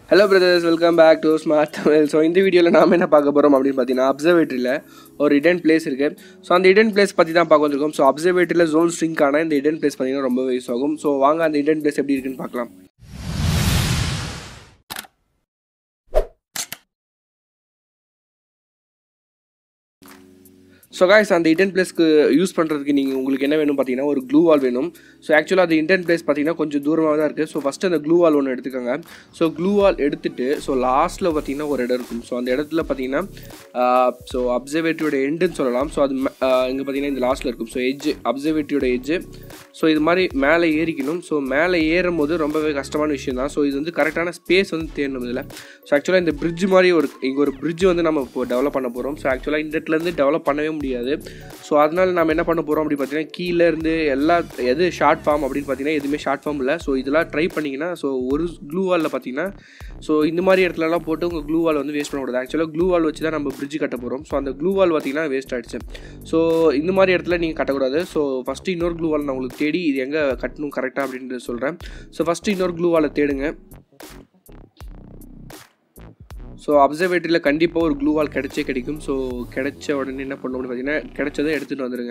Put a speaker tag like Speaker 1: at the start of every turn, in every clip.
Speaker 1: hello brothers welcome back to smart Tamil so இந்த வீடியோவில் நாம் என்ன பார்க்க போகிறோம் அப்படின்னு பார்த்தீங்கன்னா அப்சர்வேட்டரியில் ஒரு இடன் பிளேஸ் இருக்குது ஸோ அந்த இடன் பிளேஸ் பற்றி தான் பார்க்க வந்திருக்கோம் ஸோ அப்சர்வேட்டரியில் ஜோன் ஸ்ட்ரிங்கான இந்த இடன் பிளேஸ் பார்த்தீங்கன்னா ரொம்ப யூஸ் ஆகும் ஸோ வாங்க அந்த இடன் பிளேஸ் எப்படி இருக்குன்னு பார்க்கலாம் ஸோ காய்ஸ் அந்த இன்டென்ட் பிளேஸ்க்கு யூஸ் பண்ணுறதுக்கு நீங்கள் உங்களுக்கு என்ன வேணும் பார்த்தீங்கன்னா ஒரு க்ளூ வால் வேணும் ஸோ ஆக்சுவலாக அந்த இன்டென்ட் பிளேஸ் பார்த்தீங்கன்னா கொஞ்சம் தூரமாக தான் இருக்குது ஸோ ஃபஸ்ட்டு அந்த க்ளூ வால் ஒன்று எடுத்துக்கோங்க ஸோ க்ளூ வால் எடுத்துட்டு ஸோ லாஸ்ட்டில் பார்த்தீங்கன்னா ஒரு இடம் இருக்கும் ஸோ அந்த இடத்துல பார்த்தீங்கன்னா ஸோ அப்சர்வேட்டரியோட எண்டுன்னு சொல்லலாம் ஸோ அது இங்கே பார்த்தீங்கன்னா இந்த லாஸ்ட்டில் இருக்கும் ஸோ எஜ்ஜு அப்சர்வேட்டரியோட எஜ்ஜு ஸோ இது மாதிரி மேலே ஏறிக்கணும் ஸோ மேலே ஏறும் போது ரொம்பவே கஷ்டமான விஷயம் தான் ஸோ இது வந்து கரெக்டான ஸ்பேஸ் வந்து தேடணும் இதில் ஸோ ஆக்சுவலாக இந்த பிரிட்ஜ் மாதிரி ஒரு இங்கே ஒரு பிரிட்ஜ் வந்து நம்ம இப்போ டெவலப் பண்ண போகிறோம் ஸோ ஆக்சுவலாக இந்த இடத்துலேருந்து டெவலப் பண்ணவே முடியாது ஸோ அதனால நம்ம என்ன பண்ண போகிறோம் அப்படி பார்த்தீங்கன்னா கீழே இருந்து எல்லா எது ஷார்ட் ஃபார்ம் அப்படின்னு பார்த்தீங்கன்னா எதுவுமே ஷார்ட் ஃபார்ம் இல்லை ஸோ இதெல்லாம் ட்ரை பண்ணிங்கன்னா ஸோ ஒரு க்ளூ வாலில் பார்த்தீங்கன்னா ஸோ இந்த மாதிரி இடத்துலலாம் போட்டு உங்கள் க்ளூ வால் வந்து வேஸ்ட் பண்ணக்கூடாது ஆக்சுவலாக க்ளூ வால் வச்சு தான் நம்ம பிரிட்ஜ் கட்ட போகிறோம் ஸோ அந்த க்ளூ வால் பார்த்தீங்கன்னா வேஸ்ட் ஆகிடுச்சு ஸோ இந்த மாதிரி இடத்துல நீங்கள் கட்டக்கூடாது ஸோ ஃபஸ்ட்டு இன்னொரு க்ளூ வால் நான் உங்களுக்கு தேடி இது எங்கே கட்டணும் கரெக்டாக அப்படின்ட்டு சொல்கிறேன் ஸோ ஃபஸ்ட்டு இன்னொரு க்ளூ வாலை தேடுங்க ஸோ அப்சர்வேட்டரியில் கண்டிப்பாக ஒரு க்ளூ வால் கிடைச்சே கிடைக்கும் ஸோ கிடைச்ச உடனே என்ன பண்ணணும் பார்த்தீங்கன்னா கிடைச்சதை எடுத்துகிட்டு வந்துடுங்க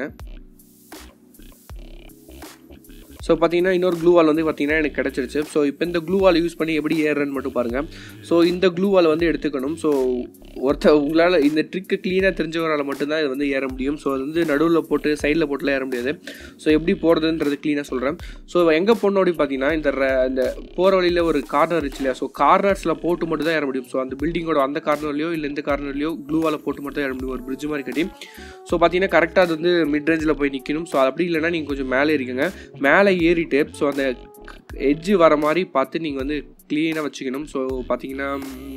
Speaker 1: ஸோ பார்த்தீங்கன்னா இன்னொரு க்ளூ வால் வந்து பார்த்தீங்கன்னா எனக்கு கிடச்சிருச்சு ஸோ இப்போ இந்த க்ளூ வால் யூஸ் பண்ணி எப்படி ஏறுறன்னு மட்டும் பாருங்கள் ஸோ இந்த க்ளூ வால் வந்து எடுத்துக்கணும் ஸோ ஒருத்த உங்களால் இந்த ட்ரிக்கு க்ளீனாக தெரிஞ்சவரால் மட்டும்தான் இது வந்து ஏற முடியும் ஸோ அது வந்து நடுவில் போட்டு சைடில் போட்டுலாம் ஏற முடியாது ஸோ எப்படி போகிறதுன்றது க்ளீனாக சொல்கிறேன் ஸோ எங்கே போடணும் அப்படின்னு பார்த்தீங்கன்னா இந்த இந்த போகிற வழியில் ஒரு கார்னர் இருந்துச்சு இல்லையா ஸோ கார்னர்ஸில் போட்டு மட்டும் தான் ஏற முடியும் ஸோ அந்த பில்டிங்கோட அந்த கார்னர்லையோ இல்லை இந்த கார்னர்லையோ க்ளூ வாலை போட்டு மட்டும் தான் ஏற முடியும் ஒரு பிரிட்ஜ் மாதிரி கட்டி ஸோ பார்த்தீங்கன்னா கரெக்டாக அது வந்து மிட் ரேஞ்சில் போய் நிற்கணும் ஸோ அப்படி இல்லைன்னா நீங்கள் கொஞ்சம் மேலே இருக்கீங்க மேலே ஏறிட்டு ஸோ அந்த எட்ஜு வர மாதிரி பார்த்து நீங்கள் வந்து க்ளீனாக வச்சுக்கணும் ஸோ பார்த்தீங்கன்னா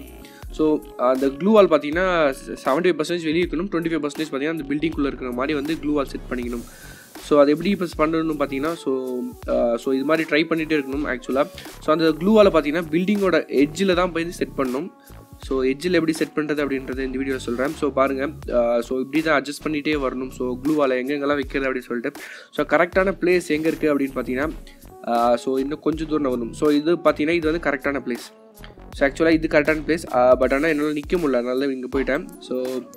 Speaker 1: ஸோ அந்த க்ளூ வால் பார்த்தீங்கன்னா செவன்ட்டி ஃபைவ் பர்சன்டேஜ் வெளியே இருக்கணும் டுவெண்ட்டி ஃபைவ் பர்சன்டேஜ் பார்த்தீங்கன்னா அந்த பில்டிங்குள்ளே இருக்கிற மாதிரி வந்து க்ளூ வால் செட் பண்ணிக்கணும் ஸோ அது எப்படி இப்போ பண்ணணும்னு பார்த்தீங்கன்னா ஸோ ஸோ இது மாதிரி ட்ரை பண்ணிகிட்டே இருக்கணும் ஆக்சுவலாக ஸோ அந்த க்ளூ வாலை பார்த்தீங்கன்னா பில்டிங்கோட எட்ஜில் தான் போய் செட் பண்ணணும் ஸோ எட்ஜில் எப்படி செட் பண்ணுறது அப்படின்றத இந்த வீடியோ சொல்கிறேன் ஸோ பாருங்கள் ஸோ இப்படி தான் அட்ஜஸ்ட் பண்ணிகிட்டே வரணும் ஸோ க்ளூ வாலை எங்கெங்கெல்லாம் வைக்கிறது அப்படின்னு சொல்லிட்டு ஸோ கரெக்டான பிளேஸ் எங்கே இருக்குது அப்படின்னு பார்த்தீங்கன்னா ஸோ இன்னும் கொஞ்சம் தூரம் வரணும் ஸோ இது பார்த்தீங்கன்னா இது வந்து கரெக்டான பிளேஸ் ஸோ ஆக்சுவலாக இது கரெக்டான பிளேஸ் பட் ஆனால் என்னால் நிற்க முடியல அதனால இங்கே போயிட்டேன் ஸோ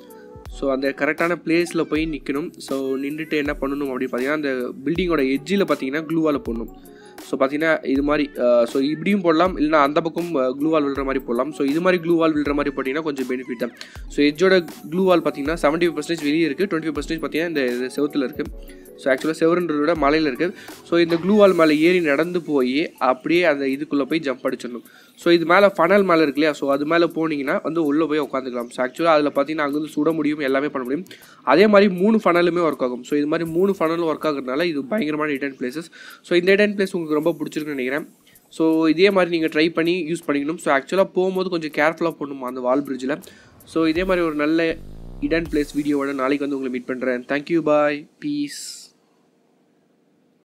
Speaker 1: ஸோ அந்த கரெக்டான பிளேஸில் போய் நிற்கணும் ஸோ நின்றுட்டு என்ன பண்ணணும் அப்படின்னு பார்த்தீங்கன்னா அந்த பில்டிங்கோட எட்ஜில் பார்த்தீங்கன்னா க்ளூவால் போடணும் ஸோ பார்த்தீங்கன்னா இது மாதிரி ஸோ இப்படியும் போடலாம் இல்லைனா அந்த பக்கம் க்ளூ வால் விழுற மாதிரி போடலாம் ஸோ இது மாதிரி க்ளூ வால் விழுற மாதிரி போட்டிங்கன்னா கொஞ்சம் பெனிஃபிட் தான் ஸோ எஜ்ஜோட க்ளூ வால் பார்த்தீங்கன்னா செவன்ட்டி ஃபைவ் பர்சன்டேஜ் வெளியே இருக்குது டுவெண்ட்டி ஃபைவ் பர்சன்டேஜ் பார்த்தீங்கன்னா இந்த செவத்தில் இருக்குது ஸோ ஆக்சுவலாக செவருன்றத விட மலையில் இருக்குது ஸோ இந்த க்ளூ வால் மேலே ஏறி நடந்து போய் அப்படியே அந்த இதுக்குள்ளே போய் ஜம்ப் அடிச்சிடணும் ஸோ இது மேலே ஃபனல் மேலே இருக்கு இல்லையா ஸோ அது மேலே போனீங்கன்னா வந்து உள்ளே போய் உட்காந்துக்கலாம் ஸோ ஆக்சுவலாக அதில் பார்த்தீங்கன்னா அங்கேருந்து சுட முடியும் எல்லாமே பண்ண முடியும் அதே மாதிரி மூணு ஃபனலுமே ஒர்க் ஆகும் ஸோ இது மாதிரி மூணு ஃபனலும் ஒர்க் ஆகுறதுனால இது பயங்கரமான இடன் பிளேசஸ் ஸோ இந்த இடன் பிளேஸ் உங்களுக்கு ரொம்ப பிடிச்சிருக்குன்னு நினைக்கிறேன் ஸோ இதே மாதிரி நீங்கள் ட்ரை பண்ணி யூஸ் பண்ணிக்கணும் ஸோ ஆக்சுவலாக போகும்போது கொஞ்சம் கேர்ஃபுல்லாக போடணுமா அந்த வால் பிரிட்ஜில் ஸோ இதே மாதிரி ஒரு நல்ல இடன் பிளேஸ் வீடியோவோட நாளைக்கு வந்து உங்களை மீட் பண்ணுறேன் தேங்க்யூ பாய் பீஸ்